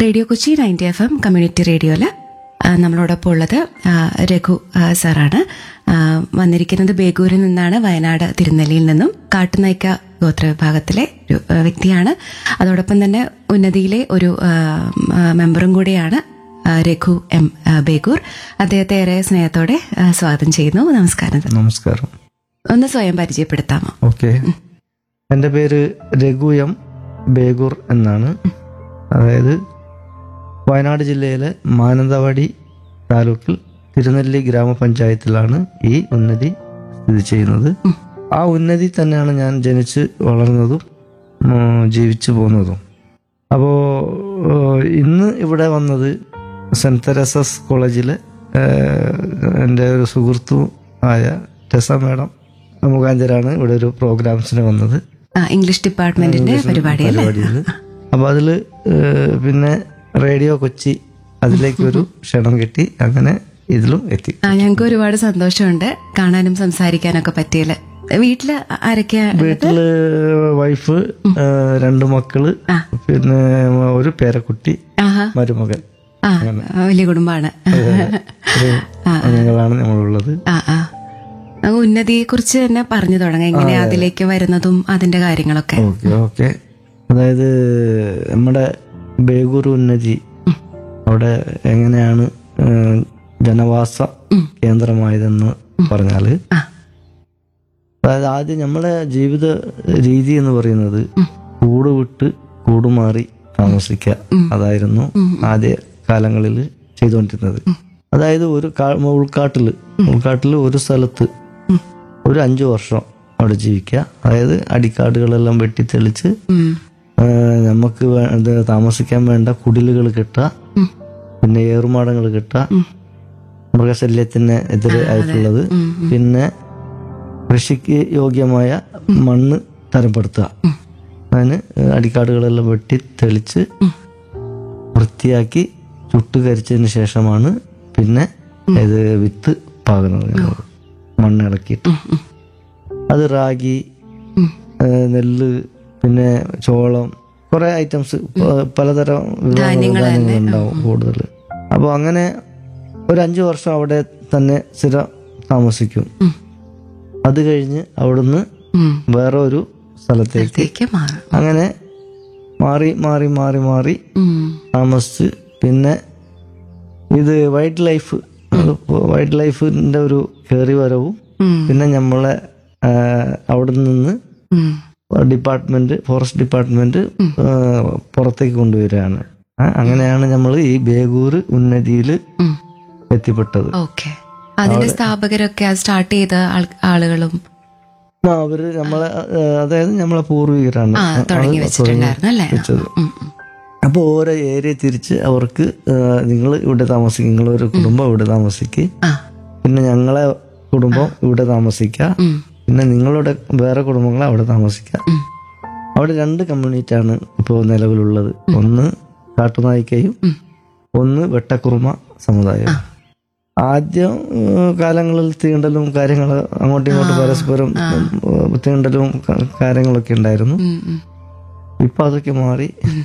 Radio Kochi ninety F M community റേഡിയോയില് ആ, നമ്മളോടൊപ്പം ഉള്ളത് ആ, രഘു ആ, സാറാണ് ആ, വന്നിരിക്കുന്നത് ബേഗൂരിൽ നിന്നാണ് വയനാട് തിരുനെല്ലിയിൽ നിന്നും കാട്ടുനൈക്ക ഗോത്ര വിഭാഗത്തിലെ ഒരു ആ, വ്യക്തിയാണ് അതോടൊപ്പം തന്നെ ഉന്നതിയിലെ ഒരു ആ, ആ, മെമ്പറും കൂടിയാണ് ആ, രഘു എം ആ, ബേഗൂർ അദ്ദേഹത്തെ ഏറെ സ്നേഹത്തോടെ ആ, സ്വാഗതം ചെയ്യുന്നു നമസ്കാരം നമസ്കാരം ഒന്ന് സ്വയം പരിചയപ്പെടുത്താമോ ഓക്കെ എൻ്റെ പേര് രഘു എം ബേഗൂർ എന്നാണ് അതായത് വയനാട് ജില്ലയിലെ മാനന്തവാടി താലൂക്കിൽ തിരുനെല്ലി ഗ്രാമപഞ്ചായത്തിലാണ് ഈ ഉന്നതി സ്ഥിതി ചെയ്യുന്നത് ആ ഉന്നതി തന്നെയാണ് ഞാൻ ജനിച്ച് വളർന്നതും ഉം, ജീവിച്ചു പോകുന്നതും അപ്പോൾ ഇന്ന് ഇവിടെ വന്നത് സെൻറ്റ് തെരേസസ് കോളേജിലെ ഏഹ്, എൻ്റെ ഒരു സുഹൃത്തും ആയ ടെസ മാഡം മുഖാന്തരാണ് ഇവിടെ ഒരു പ്രോഗ്രാംസിന് വന്നത് ആ, ഇംഗ്ലീഷ് ഡിപ്പാർട്ട്മെന്റിന്റെ പരിപാടി അല്ലേ പരിപാടിയിൽ അപ്പോൾ അതിൽ പിന്നെ റേഡിയോ കൊച്ചി അതിലേക്ക് ഒരു ക്ഷണം കിട്ടി അങ്ങനെ ഇതിലും എത്തി ആ ഞങ്ങൾക്ക് ഒരുപാട് സന്തോഷമുണ്ട് കാണാനും സംസാരിക്കാനൊക്കെ പറ്റിയല്ലേ വീട്ടില് ആരൊക്കെയാ വീട്ടില് വൈഫ് ഏഹ്, രണ്ട് മക്കള് പിന്നെ ഒരു പേരക്കുട്ടി ആഹാ മരുമകൻ ആ വലിയ കുടുംബാണ് ഒരു അംഗങ്ങളാണ് നമ്മളുള്ളത് ആ ആ നമുക്ക് ഉന്നതിയെ കുറിച്ച് തന്നെ പറഞ്ഞു തുടങ്ങാം എങ്ങനെയാ അതിലേക്ക് വരുന്നതും അതിന്റെ കാര്യങ്ങളൊക്കെ ഓക്കെ ഓക്കെ അതായത് നമ്മുടെ ബേഗൂർ ഉന്നതി അവിടെ എങ്ങനെയാണ് ഏഹ്, ജനവാസ കേന്ദ്രമായതെന്ന് പറഞ്ഞാല് ആ. അതായത് ആദ്യം നമ്മുടെ ജീവിത രീതി എന്ന് പറയുന്നത് കൂട് വിട്ട് കൂടുമാറി താമസിക്കുക അതായിരുന്നു ആദ്യ കാലങ്ങളിൽ ചെയ്തുകൊണ്ടിരുന്നത് അതായത് ഒരു കാ- ഉൾക്കാട്ടില് ഉൾക്കാട്ടില് ഒരു സ്ഥലത്ത് ഒരു അഞ്ചു വർഷം അവിടെ ജീവിക്കുക അതായത് അടിക്കാടുകളെല്ലാം വെട്ടിത്തെളിച്ച് ഉം. ആ, നമുക്ക് വേ- ഇത് താമസിക്കാൻ വേണ്ട കുടിലുകൾ കിട്ടുക പിന്നെ ഏറുമാടങ്ങൾ കിട്ടുക മൃഗശല്യത്തിന് എതിരെ ആയിട്ടുള്ളത് പിന്നെ കൃഷിക്ക് യോഗ്യമായ മണ്ണ് തരപ്പെടുത്തുക അതിന് അടിക്കാടുകളെല്ലാം വെട്ടി തെളിച്ച് വൃത്തിയാക്കി ചുട്ടുകരിച്ചതിന് ശേഷമാണ് പിന്നെ ഇത് വിത്ത് പാകുന്നത് ഞങ്ങൾ മണ്ണിളക്കിയിട്ട് അത് റാഗി ഏ, നെല്ല് പിന്നെ ചോളം കുറെ ഐറ്റംസ് പ- പലതരം ധാന്യങ്ങൾ ഉണ്ടാവും കൂടുതൽ അപ്പോൾ അങ്ങനെ ഒരു അഞ്ചു വർഷം അവിടെ തന്നെ സ്ഥിരം താമസിക്കും അത് കഴിഞ്ഞ് അവിടുന്ന് ഉം. വേറെ ഒരു സ്ഥലത്തേക്ക് ഇതിലേക്ക് മാറും അങ്ങനെ മാറി മാറി മാറി മാറി ഉം. താമസിച്ച് പിന്നെ ഇത് വൈൽഡ് ലൈഫ് വൈൽഡ് ലൈഫിന്റെ ഒരു കയറി വരവും ഉം. പിന്നെ നമ്മളെ ആ, അവിടെ നിന്ന് ഉം. ഡിപ്പാർട്ട്മെന്റ് ഫോറസ്റ്റ് ഡിപ്പാർട്ട്മെന്റ് ആ, പുറത്തേക്ക് കൊണ്ടുവരികയാണ് ആ, അങ്ങനെയാണ് നമ്മൾ ഈ ബേഗൂർ ഉന്നതിയിൽ ഉം. എത്തിപ്പെട്ടത് ഓക്കെ അതിന്റെ സ്ഥാപകരൊക്കെ സ്റ്റാർട്ട് ചെയ്ത ആൾ- ആളുകളും ആ, അവര് നമ്മളെ ആ, അതായത് നമ്മളെ പൂർവികരാണ് ആ തുടങ്ങി വെച്ചിട്ടുണ്ടായിരുന്നു അല്ലേ വെച്ചത് ഉം, ഉം. അപ്പോൾ ഓരോ ഏരിയ തിരിച്ച് അവർക്ക് നിങ്ങൾ ഇവിടെ താമസിക്കും നിങ്ങളൊരു കുടുംബം ഇവിടെ താമസിക്കുക ആ പിന്നെ ഞങ്ങളെ കുടുംബം ഇവിടെ താമസിക്കുക ഉം. പിന്നെ നിങ്ങളുടെ വേറെ കുടുംബങ്ങൾ അവിടെ താമസിക്കുക അവിടെ രണ്ട് കമ്മ്യൂണിറ്റി ആണ് ഇപ്പോൾ നിലവിലുള്ളത് ഒന്ന് കാട്ടുനായിക്കയും ഒന്ന് വെട്ടക്കുറുമ സമുദായവും ആദ്യം ഏഹ്, കാലങ്ങളിൽ തീണ്ടലും കാര്യങ്ങൾ അങ്ങോട്ടും ഇങ്ങോട്ടും പരസ്പരം ഏഹ്, തീണ്ടലും ക- കാര്യങ്ങളൊക്കെ ഉണ്ടായിരുന്നു ഉം, ഉം. ഇപ്പൊ അതൊക്കെ മാറി